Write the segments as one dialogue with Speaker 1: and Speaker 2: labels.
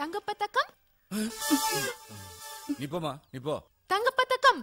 Speaker 1: தங்கப்பதக்கம்
Speaker 2: நீ போமா நீ போ
Speaker 1: தங்கப்பதக்கம்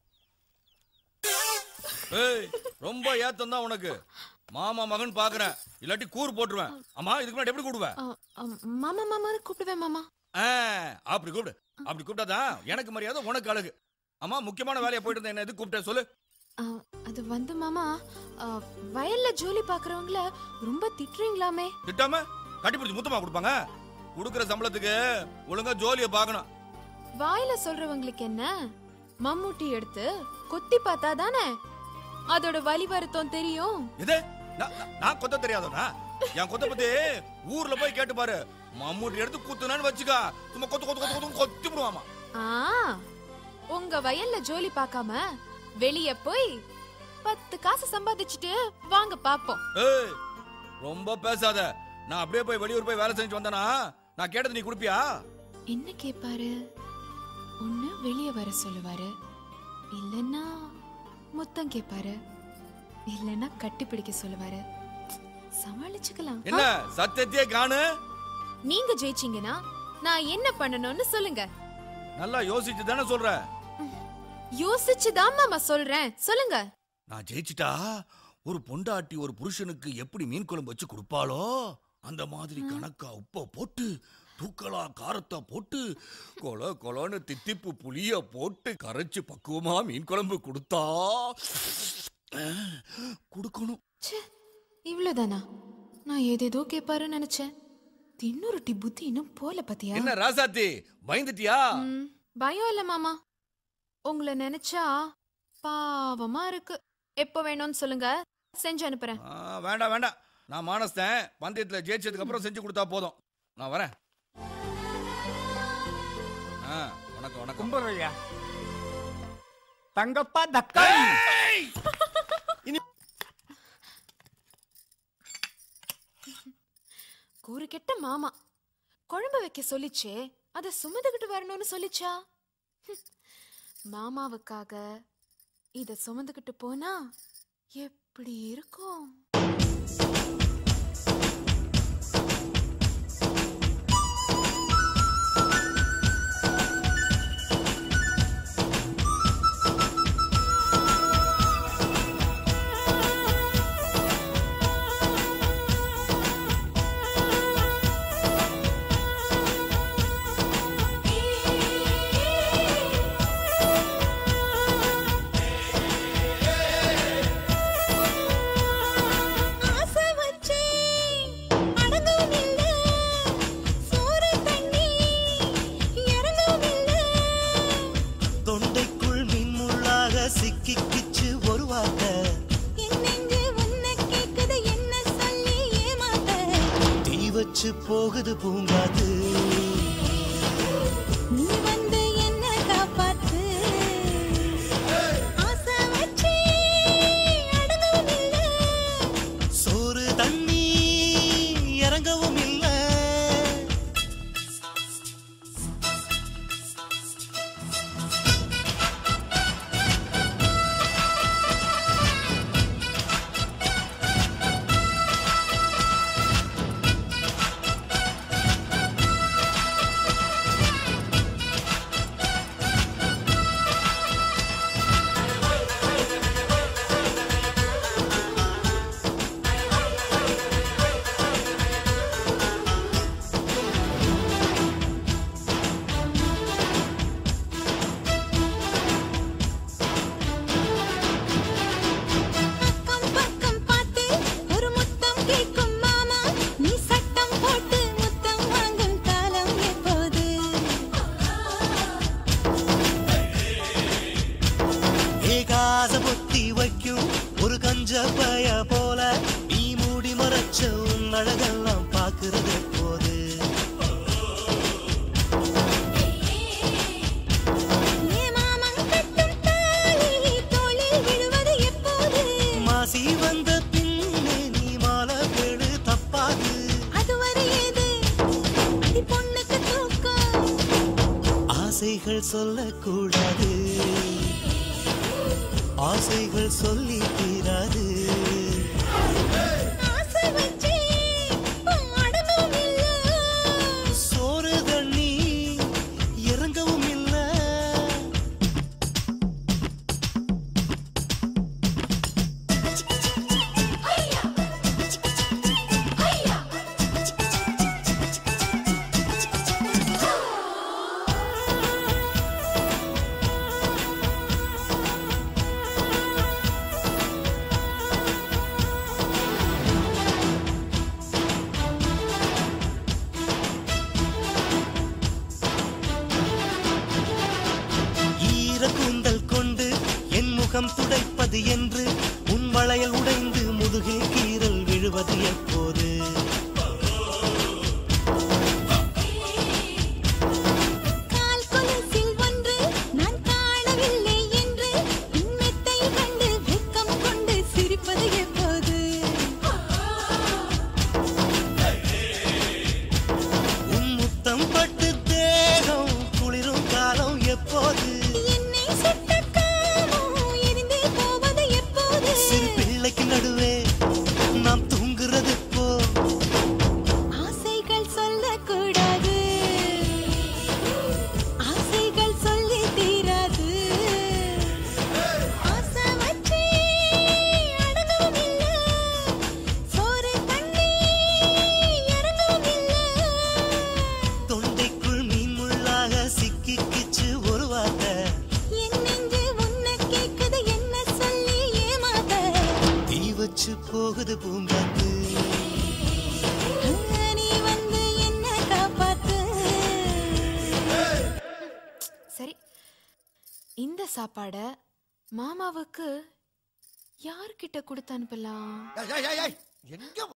Speaker 2: ஏய் ரொம்ப ஏத்தம் தான் உனக்கு மாமா மகன் பாக்குறேன் இல்லாட்டி கூர் போட்டுருவேன் அம்மா இதுக்கு முன்னாடி எப்படி கூடுவேன்
Speaker 1: அ, அ, மாமா மாமான்னு கூப்பிடுவேன் மாமா
Speaker 2: ஆ, அப்படி கூப்பிடு அப்படி கூப்பிட்டாதான் எனக்கு மரியாதை உனக்கு அழகு அம்மா முக்கியமான வேலையை போயிட்டு இருந்தேன் என்ன எதுக்கு கூப்பிட்டேன் சொல்லு
Speaker 1: அ, அது வந்து மாமா அ, வயல்ல ஜோலி பாக்குறவங்கள ரொம்ப திட்டுறீங்களாமே
Speaker 2: திட்டாம கட்டிப்பிடிச்சு முத்தமா கொடுப்பாங்க கொடுக்குற சம்பளத்துக்கு ஒழுங்கா ஜோலியை பார்க்கணும்
Speaker 1: வாயில சொல்றவங்களுக்கு என்ன மம்மூட்டி எடுத்து கொத்தி பார்த்தா தானே அதோட வலி வருத்தம் தெரியும்
Speaker 2: இது நான் நான்- நான் கொத்த தெரியாதவனா என் கொத்த பத்தி ஊர்ல போய் கேட்டு பாரு மம்மூட்டி எடுத்து குத்துனான்னு வச்சுக்கா சும்மா கொத்து கொத்து கொத்து கொத்து கொத்தி விடுவாமா
Speaker 1: ஆ உங்க வயல்ல ஜோலி பார்க்காம வெளிய போய் பத்து காசு சம்பாதிச்சுட்டு வாங்க பாப்போம்
Speaker 2: ஏய் ரொம்ப பேசாத நான் அப்படியே போய் வெளியூர் போய் வேலை செஞ்சு வந்தேனா நான் கேட்டது நீ குடுப்பியா
Speaker 1: என்ன கேப்பாரு ஒண்ணு வெளிய வர சொல்லுவாரு இல்லன்னா முத்தம் கேப்பாரு இல்லன்னா கட்டி பிடிக்க சொல்லுவாரு சமாளிச்சுக்கலாம்
Speaker 2: என்ன சத்தியத்தையே காணு
Speaker 1: நீங்க ஜெயிச்சீங்கன்னா நான் என்ன பண்ணணும்னு சொல்லுங்க
Speaker 2: நல்லா யோசிச்சு தானே சொல்ற
Speaker 1: யோசிச்சுதான் மாமா சொல்றேன் சொல்லுங்க
Speaker 2: நான் ஜெயிச்சிட்டா ஒரு பொண்டாட்டி ஒரு புருஷனுக்கு எப்படி மீன் குழம்பு வச்சு கொடுப்பாளோ அந்த மாதிரி கணக்கா உப்ப போட்டு தூக்கலா காரத்தை போட்டு கொல கொலன்னு தித்திப்பு புளிய போட்டு கரைச்சு பக்குவமா மீன் குழம்பு கொடுத்தா கொடுக்கணும்
Speaker 1: ச்சே இவ்வளவுதானா நான் ஏதேதோ கேட்பாருன்னு நினைச்சேன் தின்னுருட்டி புத்தி இன்னும் போல பாத்தியா
Speaker 2: என்ன ராசாத்தி பயந்துட்டியா
Speaker 1: ம், பயம் இல்ல மாமா உங்களை நினைச்சா பாவமா இருக்கு எப்ப வேணும்னு சொல்லுங்க செஞ்சு அனுப்புறேன்
Speaker 2: ஆ, வேண்டாம் வேண்டாம் நான் மானஸ்தேன் பந்தயத்துல ஜெயிச்சதுக்கு அப்புறம் செஞ்சு கொடுத்தா போதும் நான் வரேன் ஆ, வணக்கம் வணக்கம்
Speaker 3: கும்பரையா தங்கப்பா தக்கம்
Speaker 1: கூறு கெட்ட மாமா குழம்பு வைக்க சொல்லிச்சே அத சுமந்துகிட்டு வரணும்னு சொல்லிச்சா ஹம், மாமாவுக்காக இத சுமந்துகிட்டு போனா எப்படி இருக்கும் ஆசை வச்சே அடங்கவும் இல்ல சோறு தண்ணி இறங்கவும் இல்ல
Speaker 4: தொண்டைக்குள் மின்முள்ளாக சிக்கிக்கிச்சு ஒரு வார்த்தை
Speaker 1: என் நெஞ்சு உன்னை கேக்குது என்ன சொல்லி ஏமாத்த
Speaker 4: தீ வச்சு போகுது பூங்காத்து
Speaker 1: நீ வந்து என்ன காப்பாத்து ஆசை வச்சே அடங்கவும் இல்ல
Speaker 4: சோறு தண்ணி இறங்கவும் இல்லை
Speaker 1: பக்கம் பக்கம் பார்த்து ஒரு முத்தம் கேட்கும் மாமா நீ சட்டம் போட்டு முத்தம் வாங்கும் காலம் எப்போது
Speaker 4: ஏகாச பொத்தி வைக்கும் ஒரு கஞ்ச பய போல நீ மூடி மறைச்ச உன் அழகெல்லாம் பாக்குறது போது
Speaker 1: ஏ மாமன் கட்டும் தாலி தோளில் விழுவது எப்போது
Speaker 4: மாசி வந்த பின்னே நீ மாலை பேடு தப்பாது
Speaker 1: அதுவரை ஏது அடி பொண்ணுக்கு தூக்கம்
Speaker 4: ஆசைகள் சொல்லக்கூடாது ஆசைகள் சொல்லி தீராது
Speaker 1: ஆசை வச்சே அடங்கவும் இல்ல
Speaker 4: சோறு தண்ணி எப்போது
Speaker 3: கால் கொலுசில் ஒன்று நான் காணவில்லை என்று பின்னத்தை கண்டு வெட்கம் கொண்டு சிரிப்பது எப்போது
Speaker 4: உன் முத்தம் பட்டு தேகம் குளிரும் காலம் எப்போது
Speaker 3: என்னை சுட்ட காமம் எரிந்தே போவது எப்போது
Speaker 4: சிறு பிள்ளைக்கு நடுவே நாம் தூங்குறது போ
Speaker 3: ஆசைகள் சொல்லக்கூடாது ஆசைகள் சொல்லி தீராது ஆசை வச்சு அடங்கவும் இல்ல சோறு தண்ணி இறங்கவும் இல்ல
Speaker 4: தொண்டைக்குள் மீன் முள்ளாக சிக்கிக்கிச்சு ஒரு வார்த்தை
Speaker 3: என் நெஞ்சு உன்னை கேக்குது என்ன சொல்லி ஏமாத்த
Speaker 4: தீ வச்சு போகுது பூங்காத்து
Speaker 3: நீ வந்து என்ன காப்பாத்து
Speaker 1: சரி இந்த சாப்பாட மாமாவுக்கு யார்கிட்ட கொடுத்து அனுப்பலாம்
Speaker 5: ஏய், ஏய், ஏய், ஏய், எங்க